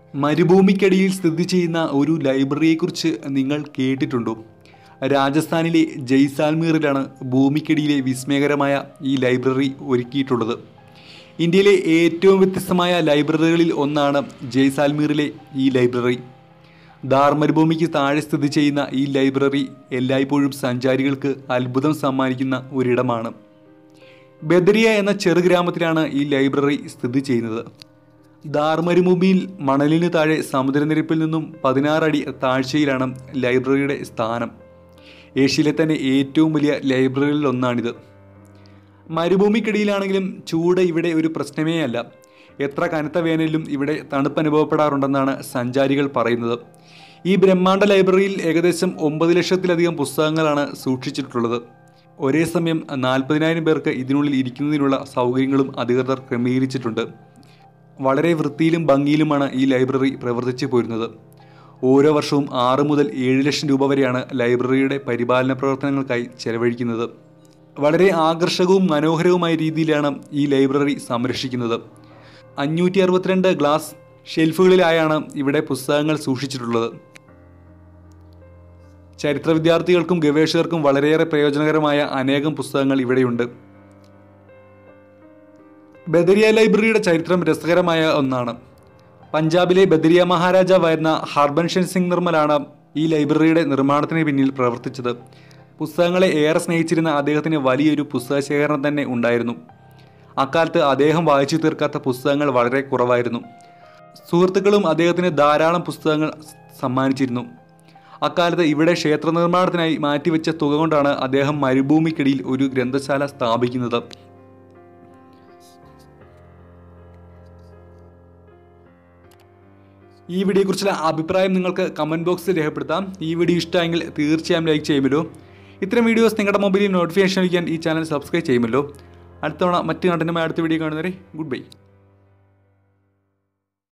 മരുഭൂമിക്കടിയിൽ സ്ഥിതി ചെയ്യുന്ന ഒരു ലൈബ്രറിയെക്കുറിച്ച് നിങ്ങൾ കേട്ടിട്ടുണ്ടോ രാജസ്ഥാനിലെ ജയ്സാൽമീറിലാണ് ഭൂമിക്കടിയിലെ വിസ്മയകരമായ ഈ ലൈബ്രറി ഒരുക്കിയിട്ടുള്ളത് ഇന്ത്യയിലെ ഏറ്റവും വ്യത്യസ്തമായ ലൈബ്രറികളിൽ ഒന്നാണ് ജയ്സാൽമീറിലെ ഈ ലൈബ്രറി ധാർ മരുഭൂമിക്ക് താഴെ സ്ഥിതി ചെയ്യുന്ന ഈ ലൈബ്രറി എല്ലായ്പ്പോഴും സഞ്ചാരികൾക്ക് അത്ഭുതം സമ്മാനിക്കുന്ന ഒരിടമാണ് ബദരിയ എന്ന ചെറുഗ്രാമത്തിലാണ് ഈ ലൈബ്രറി സ്ഥിതി ചെയ്യുന്നത് ധാർ മരുഭൂമിയിൽ മണലിന് താഴെ സമുദ്രനിരപ്പിൽ നിന്നും പതിനാറ് അടി താഴ്ചയിലാണ് ലൈബ്രറിയുടെ സ്ഥാനം ഏഷ്യയിലെ തന്നെ ഏറ്റവും വലിയ ലൈബ്രറികളിൽ ഒന്നാണിത് മരുഭൂമിക്കിടയിലാണെങ്കിലും ചൂട് ഇവിടെ ഒരു പ്രശ്നമേ അല്ല എത്ര കനത്ത വേനലിലും ഇവിടെ തണുപ്പ് അനുഭവപ്പെടാറുണ്ടെന്നാണ് സഞ്ചാരികൾ പറയുന്നത് ഈ ബ്രഹ്മാണ്ഡ ലൈബ്രറിയിൽ ഏകദേശം ഒമ്പത് ലക്ഷത്തിലധികം പുസ്തകങ്ങളാണ് സൂക്ഷിച്ചിട്ടുള്ളത് ഒരേ സമയം നാൽപ്പതിനായിരം പേർക്ക് ഇതിനുള്ളിൽ ഇരിക്കുന്നതിനുള്ള സൗകര്യങ്ങളും അധികൃതർ ക്രമീകരിച്ചിട്ടുണ്ട് വളരെ വൃത്തിയിലും ഭംഗിയിലുമാണ് ഈ ലൈബ്രറി പ്രവർത്തിച്ചു പോരുന്നത് ഓരോ വർഷവും ആറ് മുതൽ ഏഴ് ലക്ഷം രൂപ വരെയാണ് ലൈബ്രറിയുടെ പരിപാലന പ്രവർത്തനങ്ങൾക്കായി ചെലവഴിക്കുന്നത് വളരെ ആകർഷകവും മനോഹരവുമായ രീതിയിലാണ് ഈ ലൈബ്രറി സംരക്ഷിക്കുന്നത് അഞ്ഞൂറ്റി അറുപത്തിരണ്ട് ഗ്ലാസ് ഷെൽഫുകളിലായാണ് ഇവിടെ പുസ്തകങ്ങൾ സൂക്ഷിച്ചിട്ടുള്ളത് ചരിത്ര വിദ്യാർത്ഥികൾക്കും ഗവേഷകർക്കും വളരെയേറെ പ്രയോജനകരമായ അനേകം പുസ്തകങ്ങൾ ഇവിടെയുണ്ട് ബദരിയ ലൈബ്രറിയുടെ ചരിത്രം രസകരമായ ഒന്നാണ് പഞ്ചാബിലെ ബദരിയ മഹാരാജാവായിരുന്ന ഹർബൻഷൻ സിംഗ് നിർമ്മലാണ് ഈ ലൈബ്രറിയുടെ നിർമ്മാണത്തിന് പിന്നിൽ പ്രവർത്തിച്ചത് പുസ്തകങ്ങളെ ഏറെ സ്നേഹിച്ചിരുന്ന അദ്ദേഹത്തിന് വലിയൊരു പുസ്തക ശേഖരണം തന്നെ ഉണ്ടായിരുന്നു അക്കാലത്ത് അദ്ദേഹം വായിച്ചു തീർക്കാത്ത പുസ്തകങ്ങൾ വളരെ കുറവായിരുന്നു സുഹൃത്തുക്കളും അദ്ദേഹത്തിന് ധാരാളം പുസ്തകങ്ങൾ സമ്മാനിച്ചിരുന്നു അക്കാലത്ത് ഇവിടെ ക്ഷേത്ര നിർമ്മാണത്തിനായി മാറ്റിവെച്ച തുക കൊണ്ടാണ് അദ്ദേഹം മരുഭൂമിക്കിടയിൽ ഒരു ഗ്രന്ഥശാല സ്ഥാപിക്കുന്നത് ഈ വീഡിയോയെക്കുറിച്ചുള്ള അഭിപ്രായം നിങ്ങൾക്ക് കമൻറ്റ് ബോക്സിൽ രേഖപ്പെടുത്താം ഈ വീഡിയോ ഇഷ്ടമെങ്കിൽ തീർച്ചയായും ലൈക്ക് ചെയ്യുമല്ലോ ഇത്തരം വീഡിയോസ് നിങ്ങളുടെ മൊബൈലിൽ നോട്ടിഫിക്കേഷൻ ലഭിക്കാൻ ഈ ചാനൽ സബ്സ്ക്രൈബ് ചെയ്യുമല്ലോ അടുത്ത തവണ മറ്റ് കണ്ടന്റുമായി അടുത്ത വീഡിയോ കാണുന്നവരെ ഗുഡ് ബൈ